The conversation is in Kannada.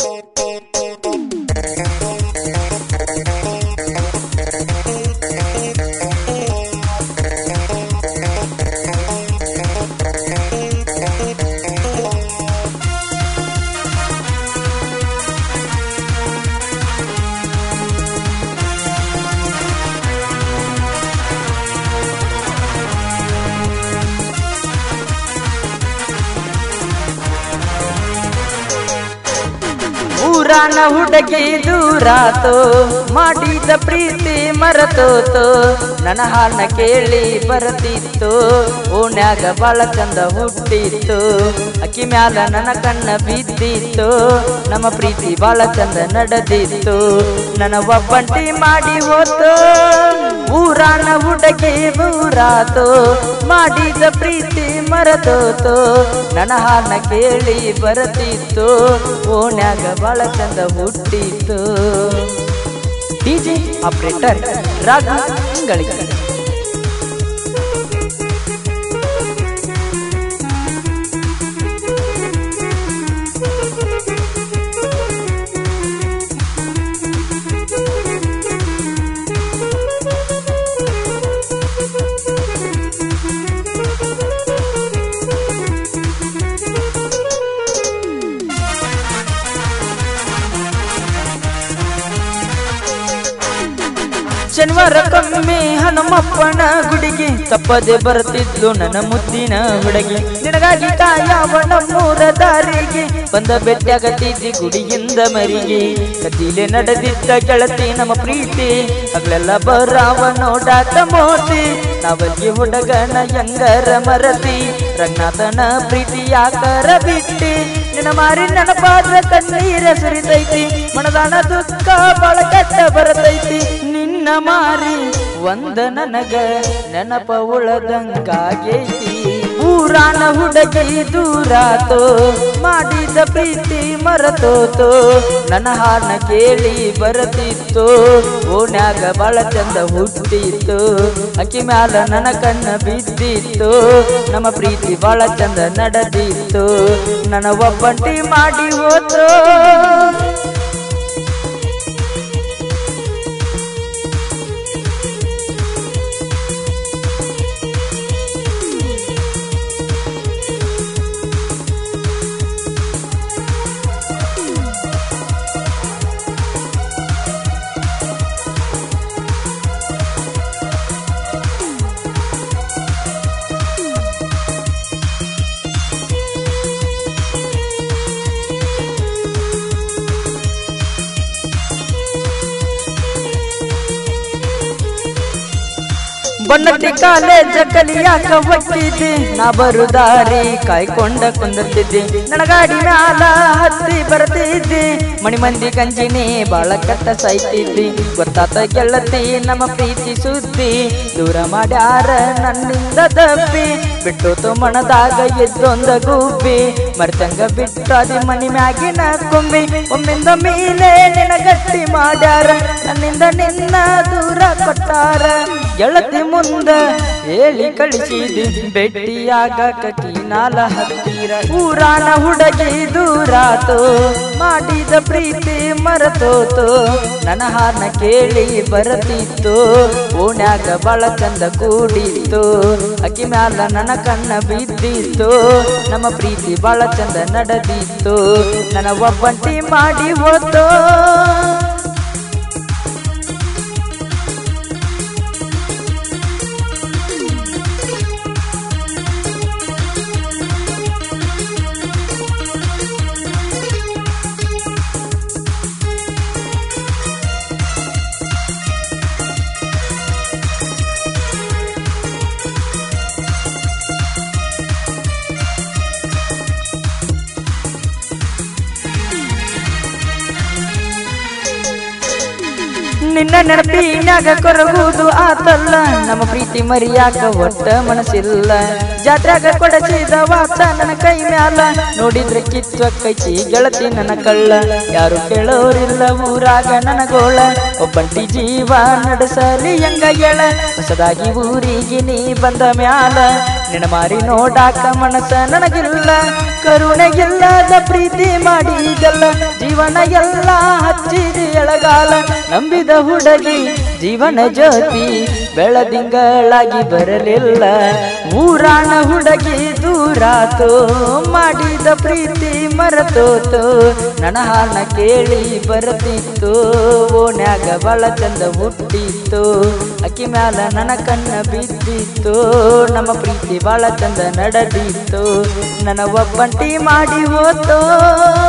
ಊರಾನ ಹುಡುಗಿ ದೂರಾತು ಮಾಡಿದ ಪ್ರೀತಿ ಮರತೋತು ನನ್ನ ಹಾಡನ್ನ ಕೇಳಿ ಬರತಿತ್ತು ಓಣ್ಯಾಗ ಬಾಳ ಚಂದ ಹುಟ್ಟಿತ್ತು ಅಕ್ಕಿ ಮ್ಯಾಲ ನನ್ನ ಕಣ್ಣ ಬಿದ್ದಿತ್ತು ನಮ್ಮ ಪ್ರೀತಿ ಬಾಳ ಚಂದ ನಡೆದಿತ್ತು ನನ್ನ ಒಬ್ಬಂಟಿ ಮಾಡಿ ಹೋತು ಊರಾನ ಹುಡುಗಿ ದೂರಾತು ಮಾಡಿದ ಪ್ರೀತಿ ಮರತೋತು ನನ್ನ ಹಾಡನ್ನ ಕೇಳಿ ಬರತಿತ್ತು ಓಣ್ಯಾಗ ಬಾಳ ಚಂದ ಹುಟ್ಟಿತ್ತು ಡಿಜೆ ಆಪರೇಟರ್ ರಾಘ ಇಂಗಳಿಗೆ ಶನಿವಾರಕ್ಕೊಮ್ಮೆ ಹನುಮಪ್ಪನ ಗುಡಿಗೆ ತಪ್ಪದೆ ಬರುತ್ತಿದ್ಲು ನನ್ನ ಮುದ್ದಿನ ಹುಡುಗಿ ನಿನಗಾಗಿ ಕಾಯವ ನಮ್ಮೂರ ದಾರಿಗೆ ಬಂದ ಬೆಟ್ಟಾಗತ್ತಿದ್ದಿ ಗುಡಿಯಿಂದ ಮರಿಗೆ ಕದಿಲೆ ನಡೆದಿದ್ದ ಗೆಳತಿ ನಮ್ಮ ಪ್ರೀತಿ ಹಗಲೆಲ್ಲ ಬರಾವ ನೋಡಾಟ ಮೋತಿ ನಾವಲ್ಲಿ ಹುಡುಗನ ಯಂಗರ ಮರತಿ ರಂಗನಾಥನ ಪ್ರೀತಿ ಯಾಕರ ಬಿಟ್ಟಿ ನಿನ್ನ ಮಾರಿ ನೆನಪಾದ್ರ ಕಣ್ಣೀರ ಸುರಿತೈತಿ ಮನದಾನ ದುಃಖ ಬಾಳ ಕೆಟ್ಟ ಬರತೈತಿ ನಿನ್ನ ಮಾರಿ ಒಂದ ನನಗ ನೆನಪ ಉಳದಂಗಾಗೈತಿ ಊರಾನ ಹುಡುಗಿ ದೂರಾತೋ ಮಾಡಿದ ಪ್ರೀತಿ ಮರತೋತು ನನ್ನ ಹಾಡನ್ನ ಕೇಳಿ ಬರತಿತ್ತು ಓಣ್ಯಾಗ ಬಾಳ ಚಂದ ಹುಟ್ಟಿತ್ತು ಅಕ್ಕಿ ಮ್ಯಾಲ ನನ್ನ ಕಣ್ಣ ಬಿದ್ದಿತ್ತು ನಮ್ಮ ಪ್ರೀತಿ ಬಾಳ ಚಂದ ನಡೆದಿತ್ತು ನನ್ನ ಒಬ್ಬಂಟಿ ಮಾಡಿ ಹೋದ್ರು ಬನ್ನಟ್ಟಿ ಕಾಲೇಜ ಕಲಿಯಾಕ ಒಕ್ಕಿದ್ದೆ ನಾ ಬರು ದಾರಿ ಕಾಯ್ಕೊಂಡ ಕುಂದಿರ್ತಿದ್ದೆ ನನ್ನ ಗಾಡಿ ಮ್ಯಾಲ ಹತ್ತಿ ಬರ್ತಿದ್ದೆ ಮಣಿ ಮಂದಿ ಗಂಜಿನಿ ಬಾಳ ಕಟ್ಟ ಸಾಯ್ತಿದ್ದಿ ಗೊತ್ತಾತ ಗೆಳತಿ ನಮ್ಮ ಪ್ರೀತಿ ಸುದ್ದಿ ದೂರ ಮಾಡ್ಯಾರ ನನ್ನಿಂದ ದಪ್ಪಿ ಬಿಟ್ಟು ಮಣದಾಗ ಎದ್ದೊಂದ ಗುಬ್ಬಿ ಮರ್ತಂಗ ಬಿಟ್ಟಾದಿ ಮಣಿ ಮ್ಯಾಗಿನ ಕುಂಬಿ ಒಮ್ಮಿಂದ ಮೀನೆ ನಿನ ಗಟ್ಟಿ ಮಾಡ್ಯಾರ ನನ್ನಿಂದ ನಿನ್ನ ದೂರ ಕೊಟ್ಟಾರ ಗೆಳತಿ ಮುಂದ ಹೇಳಿ ಕಳಿಸಿದಿ ಭೇಟಿಯಾಗಕ ಕೀನಾಲ ಹತ್ತಿರ ಊರಾನ ಹುಡುಗಿ ದೂರಾತು ಮಾಡಿದ ಪ್ರೀತಿ ಮರತೋತು ನನ್ನ ಹಾರ್ನ ಕೇಳಿ ಬರತಿತ್ತು ಓಣ್ಯಾಗ ಬಾಳ ಚಂದ ಕೂಡಿತ್ತು ಅಕ್ಕಿ ಮ್ಯಾಲ ನನ್ನ ಕಣ್ಣ ಬಿದ್ದಿತ್ತು ನಮ್ಮ ಪ್ರೀತಿ ಬಾಳ ಚಂದ ನಡೆದಿತ್ತು ನನ್ನ ಒಬ್ಬಂಟಿ ಮಾಡಿ ಹೋತೋ ನಿನ್ನ ನೆನಪಿನ್ಯಾಗ ಕೊರಗುವುದು ಆತಲ್ಲ ನಮ್ಮ ಪ್ರೀತಿ ಮರಿಯಾಕ ಒಟ್ಟ ಮನಸ್ಸಿಲ್ಲ ಜಾತ್ರೆಗ ಕೊಡಸಿದ ವಾತ ನನ್ನ ಕೈ ಮ್ಯಾಲ ನೋಡಿದ್ರೆ ಕಿಚ್ಚ ಕೈಚಿ ಗೆಳತಿ ನನ್ನ ಕಳ್ಳ ಯಾರು ಕೇಳೋರಿಲ್ಲ ಊರಾಗ ನನಗೋಳ ಒಬ್ಬಂಟಿ ಜೀವ ನಡೆಸಲಿ ಹೆಂಗ ಗೆಳ ಹೊಸದಾಗಿ ಊರಿಗೆ ನೀ ಬಂದ ಮ್ಯಾಲ ನಿನ್ನ ಮಾರಿ ನೋಡಾಕ ಮನಸ್ಸ ನನಗಿಲ್ಲ ಕರುಣೆಗಿಲ್ಲದ ಪ್ರೀತಿ ಮಾಡಿದಲ್ಲ ಜೀವನ ಎಲ್ಲ ಹಚ್ಚಿದಿ ಎಳಗಾಲ ನಂಬಿದ ಹುಡುಗಿ ಜೀವನ ಜ್ಯೋತಿ ಬೆಳದಿಂಗಳಾಗಿ ಬರಲಿಲ್ಲ ಊರಾಣ ಹುಡುಗಿ ದೂರಾತು ಮಾಡಿದ ಪ್ರೀತಿ ಮರತೋತು ನನ್ನ ಹಾನ ಕೇಳಿ ಬರತಿತ್ತು ಓನ್ಯಾಗ ಬಹಳ ಚಂದ ಹುಟ್ಟಿತ್ತು ಅಕ್ಕಿ ಮ್ಯಾಲ ನನ್ನ ಕಣ್ಣ ಬಿದ್ದಿತ್ತು ನಮ್ಮ ಪ್ರೀತಿ ಬಹಳ ಚಂದ ನಡೆದಿತ್ತು ನನ್ನ ಒಬ್ಬಂಟಿ ಮಾಡಿ ಹೋತೋ